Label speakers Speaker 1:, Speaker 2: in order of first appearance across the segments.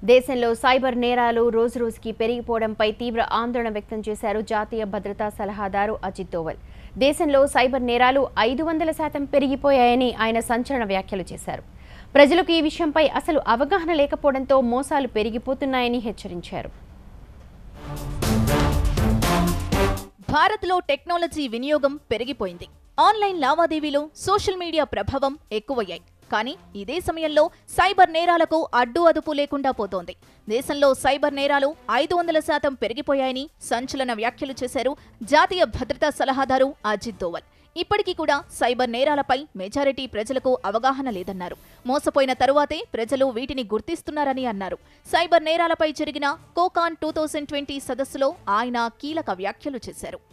Speaker 1: దేశంలో సైబర్ నేరాలు రోజురోజుకి పెరిగిపోవడంపై తీవ్ర ఆందోళన వ్యక్తం చేశారు జాతీయ భద్రతా సలహాదారు అజిత్ దోవల్ దేశంలో సైబర్ నేరాలు ఐదు వందల శాతం పెరిగిపోయాయని ఆయన సంచలన వ్యాఖ్యలు చేశారు ప్రజలకు ఈ విషయంపై అసలు అవగాహన లేకపోవడంతో మోసాలు పెరిగిపోతున్నాయని హెచ్చరించారు
Speaker 2: భారత్లో టెక్నాలజీ వినియోగం పెరిగిపోయింది ఆన్లైన్ లావాదేవీలు సోషల్ మీడియా ప్రభావం ఎక్కువయ్యాయి కానీ ఇదే సమయంలో సైబర్ నేరాలకు అడ్డు అదుపు లేకుండా పోతోంది దేశంలో సైబర్ నేరాలు ఐదు వందల శాతం పెరిగిపోయాయని సంచలన వ్యాఖ్యలు చేశారు జాతీయ భద్రతా సలహాదారు అజిత్ దోవల్ ఇప్పటికీ కూడా సైబర్ నేరాలపై మెజారిటీ ప్రజలకు అవగాహన లేదన్నారు మోసపోయిన తరువాతే ప్రజలు వీటిని గుర్తిస్తున్నారని అన్నారు సైబర్ నేరాలపై జరిగిన కోకాన్ టూ థౌజండ్ ట్వంటీ సదస్సులో ఆయన కీలక వ్యాఖ్యలు చేశారు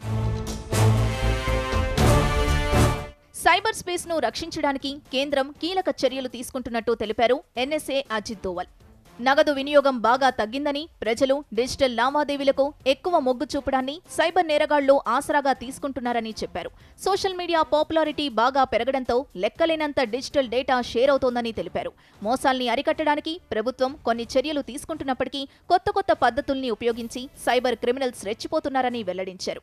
Speaker 2: సైబర్ స్పేస్ ను రక్షించడానికి కేంద్రం కీలక చర్యలు తీసుకుంటున్నట్టు తెలిపారు ఎన్ఎస్ఏ అజిత్ దోవల్ నగదు వినియోగం బాగా తగ్గిందని ప్రజలు డిజిటల్ లావాదేవీలకు ఎక్కువ మొగ్గు చూపడాన్ని సైబర్ నేరగాళ్లు ఆసరాగా తీసుకుంటున్నారని చెప్పారు సోషల్ మీడియా పాపులారిటీ బాగా పెరగడంతో లెక్కలేనంత డిజిటల్ డేటా షేర్ అవుతోందని తెలిపారు మోసాల్ని అరికట్టడానికి ప్రభుత్వం కొన్ని చర్యలు తీసుకుంటున్నప్పటికీ కొత్త కొత్త పద్ధతుల్ని ఉపయోగించి సైబర్ క్రిమినల్స్ రెచ్చిపోతున్నారని వెల్లడించారు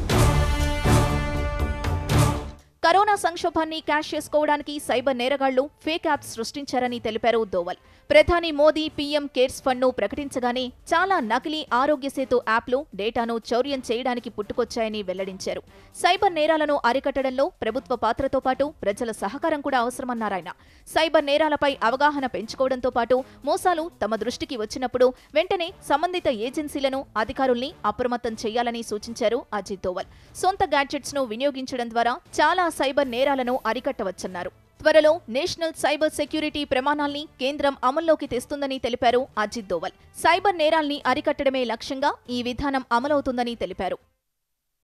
Speaker 2: కరోనా సంక్షోభాన్ని క్యాష్ చేసుకోవడానికి సైబర్ నేరగాళ్లు ఫేక్ యాప్స్ సృష్టించారని తెలిపారు దోవల్ ప్రధాని మోదీ పీఎం కేర్స్ ఫండ్ను ప్రకటించగానే చాలా నకిలీ ఆరోగ్య సేతు యాప్లు డేటాను చౌర్యం చేయడానికి పుట్టుకొచ్చాయని వెల్లడించారు సైబర్ నేరాలను అరికట్టడంలో ప్రభుత్వ పాత్రతో పాటు ప్రజల సహకారం కూడా అవసరమన్నారాయన సైబర్ నేరాలపై అవగాహన పెంచుకోవడంతో పాటు మోసాలు తమ దృష్టికి వచ్చినప్పుడు వెంటనే సంబంధిత ఏజెన్సీలను అధికారుల్ని అప్రమత్తం చేయాలని సూచించారు అజిత్ దోవల్ సొంత గ్యాడ్జెట్స్ ను వినియోగించడం ద్వారా చాలా సైబర్ నేరాలను అరికట్టవచ్చన్నారు త్వరలో నేషనల్ సైబర్ సెక్యూరిటీ ప్రమాణాల్ని కేంద్రం అమల్లోకి తెస్తుందని తెలిపారు అజిత్ దోవల్ సైబర్ నేరాల్ని అరికట్టడమే లక్ష్యంగా ఈ విధానం అమలవుతుందని తెలిపారు